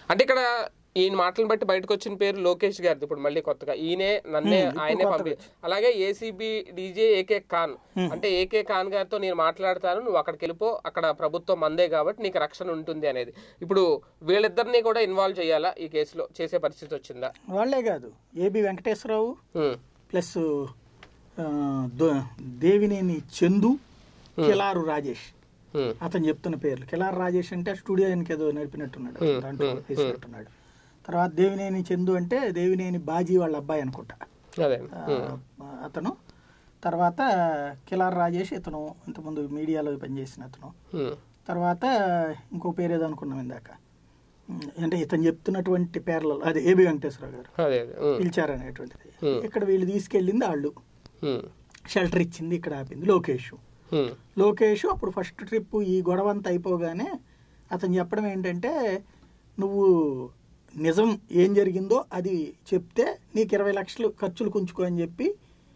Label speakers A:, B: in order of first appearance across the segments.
A: అంటే ఇక్కడ ఈయన మాటలను బట్టి బయటకు వచ్చిన పేరు లోకేష్ గారిది ఇప్పుడు మళ్ళీ కొత్తగా ఈయనే నన్నే ఆయనే పంపి అలాగే ఏసీబీ డీజే ఏకే ఖాన్ అంటే ఏకే ఖాన్ గారితో నేను మాట్లాడతాను నువ్వు అక్కడికి వెళ్ళిపో అక్కడ ప్రభుత్వం మందే కాబట్టి నీకు రక్షణ ఉంటుంది అనేది ఇప్పుడు వీళ్ళిద్దరిని కూడా ఇన్వాల్వ్ చేయాలా ఈ కేసులో చేసే పరిస్థితి వచ్చిందా
B: వాళ్ళే కాదు ఏబి వెంకటేశ్వరరావు
A: ఉమ్,
B: ప్లస్ ఆ, దో- దేవినేని చందు కిలారు రాజేష్
A: ఉమ్,
B: అతను చెప్తున్న పేర్లు కిలారు రాజేష్ అంటే స్టూడియో ఆయనకి ఏదో నడిపినట్టున్నాడు దాంట్లో వేసినట్టున్నాడు తర్వాత దేవినేని చందు అంటే దేవినేని బాజీ వాళ్ళ అబ్బాయి అనుకుంటా
A: అదే
B: ఆ, అతను తర్వాత కిలార్ రాజేష్ ఇతను ఇంతకుముందు మీడియాలో పనిచేసిన అతను
A: ఉమ్,
B: తర్వాత ఇంకో పేరు ఏదో అనుకున్నాం ఇందాక ఉమ్, అంటే ఇతను చెప్తున్నటువంటి పేర్లలో అదే ఏబి వెంకటేశ్వరరావు గారు
A: అదే అదే ఉమ్,
B: పిలిచారనేటువంటిది
A: Hmm.
B: ఇక్కడ వీళ్ళు తీసుకెళ్ళింది వాళ్ళు
A: ఉమ్,
B: షెల్టర్ ఇచ్చింది ఇక్కడ ఆపింది లోకేష్
A: ఉమ్,
B: లోకేష్ అప్పుడు ఫస్ట్ ట్రిప్ ఈ గొడవ అంతా అయిపోగానే అతను చెప్పడం ఏంటంటే నువ్వు నిజం ఏం జరిగిందో అది చెప్తే నీకు ఇరవై లక్షలు ఖర్చులు కుంచుకో అని చెప్పి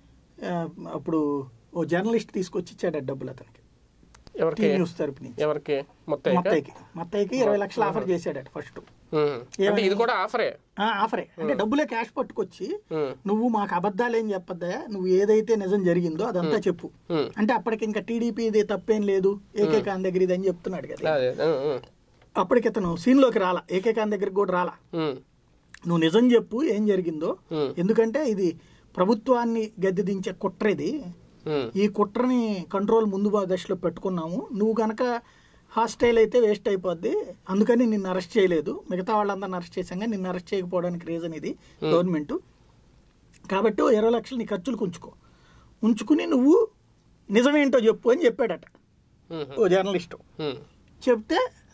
B: ఆ, అప్పుడు ఓ జర్నలిస్ట్ తీసుకొచ్చి ఇచ్చాడు డబ్బులు అతనికి
A: ఎవరికి
B: టీ న్యూస్ తరపు నుంచి
A: ఎవరికి మొత్తం
B: మొత్తయ్యకి మొత్తయ్యకి ఇరవై లక్షలు ఆఫర్ చేశాడట ఫస్ట్
A: అంటే ఇది కూడా ఆఫరే
B: ఆఫరే అంటే డబ్బులే క్యాష్ పట్టుకొచ్చి
A: ఉమ్,
B: నువ్వు మాకు అబద్ధాలేం చెప్పొద్దా నువ్వు ఏదైతే నిజం జరిగిందో అదంతా చెప్పు
A: ఉమ్,
B: అంటే అప్పటికి ఇంకా టీడీపీ ఇది తప్పేం లేదు ఏకే ఖాన్ దగ్గర ఇది అని చెప్తున్నాడు కదా
A: అదే ఉమ్, ఉమ్,
B: అప్పటికి ఇతను సీన్ లోకి రాలా ఏకే ఖాన్ దగ్గరికి కూడా రాలా
A: ఉమ్,
B: నువ్వు నిజం చెప్పు ఏం జరిగిందో
A: ఉమ్,
B: ఎందుకంటే ఇది ప్రభుత్వాన్ని గద్దె దించే కుట్ర ఇది
A: ఉమ్,
B: ఈ కుట్రని కంట్రోల్ ముందు బా- దశలో పెట్టుకున్నాము నువ్వు గనక హాస్టైల్ అయితే వేస్ట్ అయిపోద్ది అందుకని నిన్ను అరెస్ట్ చేయలేదు మిగతా వాళ్ళందరిని అరెస్ట్ చేశాం కానీ నిన్ను అరెస్ట్ చేయకపోవడానికి రీజన్ ఇది గవర్నమెంట్ కాబట్టి ఓ ఇరవై లక్షలు నీ ఖర్చులకు ఉంచుకో ఉంచుకుని నువ్వు నిజమేంటో చెప్పు అని చెప్పాడట
A: ఉమ్,
B: ఓ జర్నలిస్టు
A: ఉమ్,
B: చెప్తే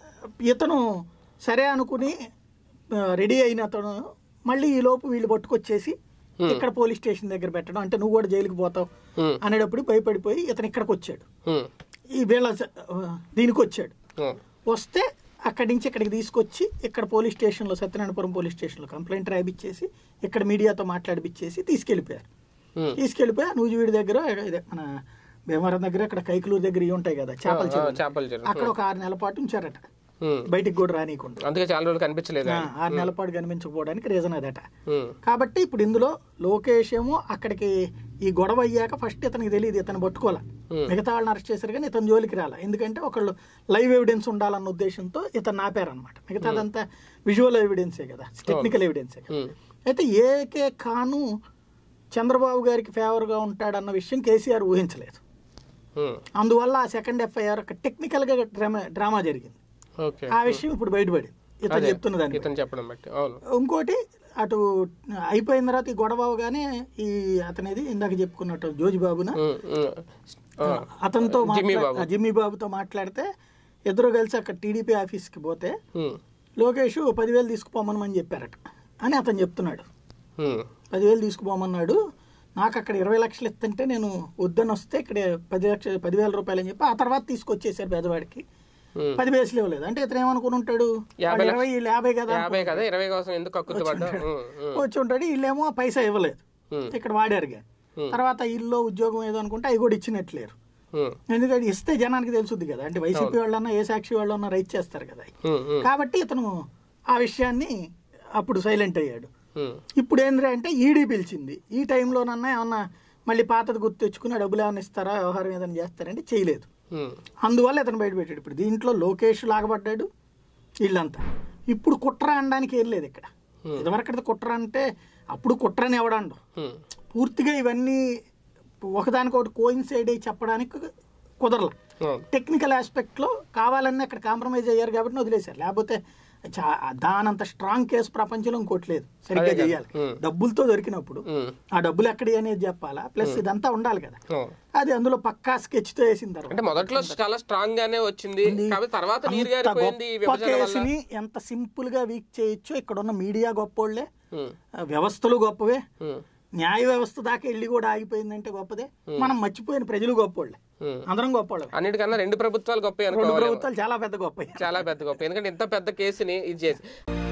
B: ఇతను సరే అనుకుని ఆ, రెడీ అయిన అతను మళ్ళీ ఈ లోపు వీళ్ళు పట్టుకొచ్చేసి ఇక్కడ పోలీస్ స్టేషన్ దగ్గర పెట్టడం అంటే నువ్వు కూడా జైలుకి పోతావు
A: ఉమ్,
B: అనేటప్పుడు భయపడిపోయి ఇతను ఇక్కడికి వచ్చాడు
A: ఉమ్,
B: ఈ వీళ్ళ స- ఆ, దీనికి వచ్చాడు
A: ఉమ్,
B: వస్తే అక్కడి నుంచి ఇక్కడికి తీసుకొచ్చి ఇక్కడ పోలీస్ స్టేషన్లో సత్యనారాయణపురం పోలీస్ స్టేషన్లో కంప్లైంట్ రాయిపించేసి ఇక్కడ మీడియాతో మాట్లాడిపించేసి తీసుకెళ్ళిపోయారు
A: ఉమ్.
B: తీసుకెళ్ళిపోయి నూజివీడి దగ్గర ఇదే మన భీమవరం దగ్గర అక్కడ కైకులూరు దగ్గర ఇవి ఉంటాయి కదా చేపల
A: ఆ,
B: చెరువులు.
A: చేపల చెరువు.
B: అక్కడ ఒక ఆరు నెలల పాటు ఉంచారట
A: ఉమ్.
B: బయటికి కూడా రానియకుండా
A: అందుకే చాలా రోజులు కనిపించలేదు
B: ఆ, ఆరు నెలల పాటు కనిపించకపోవడానికి రీజన్ అదట
A: ఉమ్,
B: కాబట్టి ఇప్పుడు ఇందులో లోకేష్ ఏమో అక్కడికి ఈ గొడవ అయ్యాక ఫస్ట్ ఇతనికి తెలియదు ఇతను పట్టుకోవాలా
A: Hmm.
B: మిగతా వాళ్ళని అరెస్ట్ చేశారు కానీ ఇతను జోలికి రాలా ఎందుకంటే ఒకళ్ళు లైవ్ ఎవిడెన్స్ ఉండాలన్న ఉద్దేశంతో ఇతను ఆపారనమాట మిగతాదంతా విజువల్ ఎవిడెన్సే కదా టెక్నికల్ ఎవిడెన్సే కదా
A: ఉమ్,
B: అయితే ఏకే ఖాను చంద్రబాబు గారికి ఫేవర్గా ఉంటాడన్న విషయం కేసీఆర్ ఊహించలేదు
A: ఉమ్,
B: అందువల్ల ఆ సెకండ్ ఎఫ్ఐఆర్ ఒక టెక్నికల్గా డ్రామా డ్రామా జరిగింది
A: ఓకే
B: ఆ విషయం ఇప్పుడు బయటపడింది ఇతను
A: అదే,
B: చెప్తున్న దాన్ని
A: ఇతను చెప్పడం బట్టి అవును
B: ఇంకోటి అటు అయిపోయిన తర్వాత ఈ గొడవ అవగానే ఈ అతనిది ఇందాక చెప్పుకున్నట్టు జోజి బాబున
A: ఉమ్, ఉమ్, ఆ,
B: అతనితో
A: జిమ్మీ
B: మాట్లా-
A: బాబు.
B: ఆ జిమ్మీ బాబుతో మాట్లాడితే ఇద్దరు కలిసి అక్కడ టీడీపీ ఆఫీస్కి పోతే
A: ఉమ్,
B: లోకేష్ పదివేలు తీసుకుపోమని చెప్పారట అని అతను చెప్తున్నాడు
A: ఉమ్,
B: పదివేలు తీసుకుపోమన్నాడు నాకు అక్కడ ఇరవై లక్షలు ఇస్తుంటే నేను వద్దని వస్తే ఇక్కడ పది లక్ష పదివేల రూపాయలు అని చెప్పి ఆ తర్వాత తీసుకొచ్చేసారు పెద్దవాడికి
A: ఉమ్.
B: పది వేసులు ఇవ్వలేదు అంటే ఇతను ఏమనుకుని ఉంటాడు
A: యాభై
B: వాడు ఇరవై వీళ్ళు యాభై కదా
A: యాభై కదా ఇరవై కోసం ఎందుకు కక్కుర్తి పడ్డా
B: వచ్చి ఉంటాడు వీళ్ళేమో పైసా ఇవ్వలేదు ఇక్కడ వాడారు కానీ తర్వాత ఇల్లు ఉద్యోగం ఏదో అనుకుంటే అవి కూడా ఇచ్చినట్లేరు ఎందుకంటే ఇస్తే జనానికి తెలుసుద్ది కదా అంటే వైసీపీ వాళ్ళన్నా ఏ సాక్షి వాళ్ళన్నా రైట్ చేస్తారు కదా కాబట్టి ఇతను ఆ విషయాన్ని అప్పుడు సైలెంట్ అయ్యాడు ఇప్పుడు ఏంద్రా అంటే ఈడీ పిలిచింది ఈ టైంలోనన్నా ఏమన్నా మళ్ళీ పాతది గుర్తు తెచ్చుకుని ఆ డబ్బులు ఏమైనా ఇస్తారా వ్యవహారం ఏదైనా చేస్తారంటే చేయలేదు అందువల్ల ఇతను బయటపెట్టాడు ఇప్పుడు దీంట్లో లోకేష్ లాగబడ్డాడు వీళ్ళంతా ఇప్పుడు కుట్ర అనడానికి ఏం లేదు ఇక్కడ ఇదివరకటి కుట్ర అంటే అప్పుడు కుట్రని ఎవడండు పూర్తిగా ఇవన్నీ ఒకదానికొకటి కోయిన్సైడ్ అయ్యి చెప్పడానికి కుదరల టెక్నికల్ ఆస్పెక్ట్లో కావాలని అక్కడ కాంప్రమైజ్ అయ్యారు కాబట్టి వదిలేశారు లేకపోతే చా- దానంత స్ట్రాంగ్ కేసు ప్రపంచంలో ఇంకోటి లేదు సరిగ్గా చేయాలి డబ్బులతో దొరికినప్పుడు ఆ డబ్బులు ఎక్కడి అనేది చెప్పాలా ప్లస్ ఇదంతా ఉండాలి కదా అది అందులో పక్కా స్కెచ్ తో వేసిన తర్వాత
A: అంటే మొదట్లో చాలా స్ట్రాంగ్ గానే వచ్చింది కాబట్టి తర్వాత నీరు
B: అంత
A: గారిపోయింది ఈ
B: గొప్ప
A: విభజన వల్ల
B: కేసుని ఎంత సింపుల్ గా వీక్ చేయొచ్చో ఇక్కడ ఉన్న మీడియా గొప్పోళ్లే
A: ఉమ్,
B: ఆ వ్యవస్థలు గొప్పవే
A: ఉమ్,
B: న్యాయ వ్యవస్థ దాకా వెళ్ళి కూడా ఆగిపోయిందంటే గొప్పదే మనం మర్చిపోయిన ప్రజలు గొప్పోళ్లే
A: ఉమ్.
B: అందరం గొప్పోళ్ళే
A: అన్నిటికన్నా రెండు ప్రభుత్వాలు గొప్ప
B: రెండు
A: అనుకోవాలి
B: ప్రభుత్వాలు చాలా పెద్ద గొప్ప
A: చాలా పెద్ద గొప్ప ఎందుకంటే ఇంత పెద్ద కేసుని ఇది చేసి